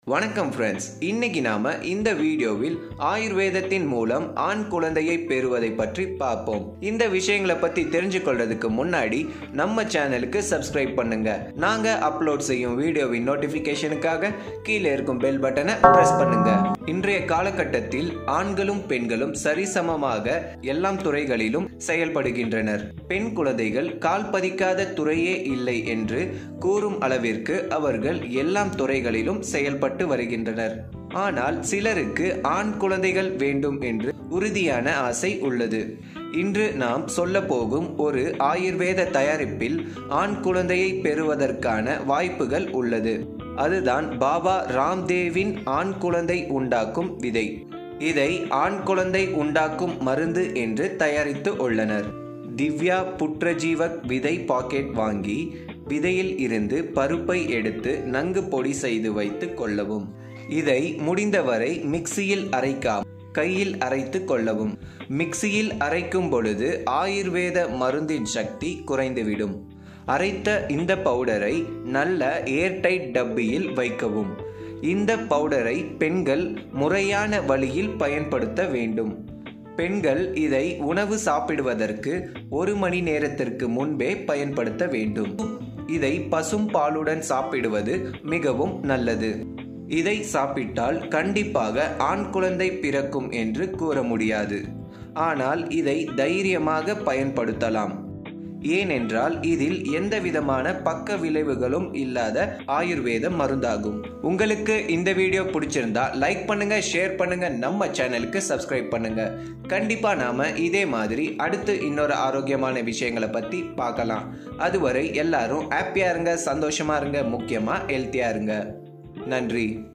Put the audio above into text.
வணக்கம் ஃப்ரெண்ட்ஸ் இன்னைக்கு நாம இந்த வீடியோவில் ஆயுர்வேதத்தின் மூலம் ஆண் குழந்தையை பெறுவதை பற்றி பார்ப்போம் இந்த விஷயங்களை பத்தி தெரிஞ்சு கொள்றதுக்கு முன்னாடி நம்ம சேனலுக்கு சப்ஸ்கிரைப் பண்ணுங்க நாங்க அப்லோட் செய்யும் வீடியோவின் நோட்டிபிகேஷனுக்காக கீழே இருக்கும் பெல் பட்டனை பிரஸ் பண்ணுங்க இன்றைய காலகட்டத்தில் ஆண்களும் பெண்களும் சரிசமமாக எல்லாம் துறைகளிலும் செயல்படுகின்றனர் பெண் குழந்தைகள் கால் பதிக்காத துறையே இல்லை என்று கூறும் அளவிற்கு அவர்கள் எல்லாம் துறைகளிலும் செயல்பட்டு வருகின்றனர் ஆனால் சிலருக்கு ஆண் குழந்தைகள் வேண்டும் என்று உறுதியான ஆசை உள்ளது இன்று நாம் சொல்ல போகும் ஒரு ஆயுர்வேத தயாரிப்பில் ஆண் குழந்தையை பெறுவதற்கான வாய்ப்புகள் உள்ளது அதுதான் பாபா ராம்தேவின் ஆண் குழந்தை உண்டாக்கும் விதை இதை ஆண் குழந்தை உண்டாக்கும் மருந்து என்று தயாரித்து உள்ளனர் திவ்யா புற்றஜீவக் விதை பாக்கெட் வாங்கி விதையில் இருந்து பருப்பை எடுத்து நன்கு பொடி செய்து வைத்து கொள்ளவும் இதை முடிந்தவரை மிக்சியில் அரைக்காம கையில் அரைத்து கொள்ளவும் மிக்சியில் அரைக்கும் பொழுது ஆயுர்வேத மருந்தின் சக்தி குறைந்துவிடும் அரைத்த இந்த பவுடரை நல்ல ஏர்டைட் டப்பியில் வைக்கவும் இந்த பவுடரை பெண்கள் முறையான வழியில் பயன்படுத்த வேண்டும் பெண்கள் இதை உணவு சாப்பிடுவதற்கு ஒரு மணி நேரத்திற்கு முன்பே பயன்படுத்த வேண்டும் இதை பசும் பாலுடன் சாப்பிடுவது மிகவும் நல்லது இதை சாப்பிட்டால் கண்டிப்பாக ஆண் குழந்தை பிறக்கும் என்று கூற முடியாது ஆனால் இதை தைரியமாக பயன்படுத்தலாம் ஏனென்றால் இதில் எந்த விதமான பக்க விளைவுகளும் இல்லாத ஆயுர்வேத மருந்தாகும் உங்களுக்கு இந்த வீடியோ பிடிச்சிருந்தா லைக் பண்ணுங்க ஷேர் பண்ணுங்க நம்ம சேனலுக்கு சப்ஸ்கிரைப் பண்ணுங்க கண்டிப்பா நாம இதே மாதிரி அடுத்து இன்னொரு ஆரோக்கியமான விஷயங்களை பத்தி பார்க்கலாம் அதுவரை எல்லாரும் ஹாப்பியா இருங்க சந்தோஷமா இருங்க முக்கியமா ஹெல்த்தியா இருங்க நன்றி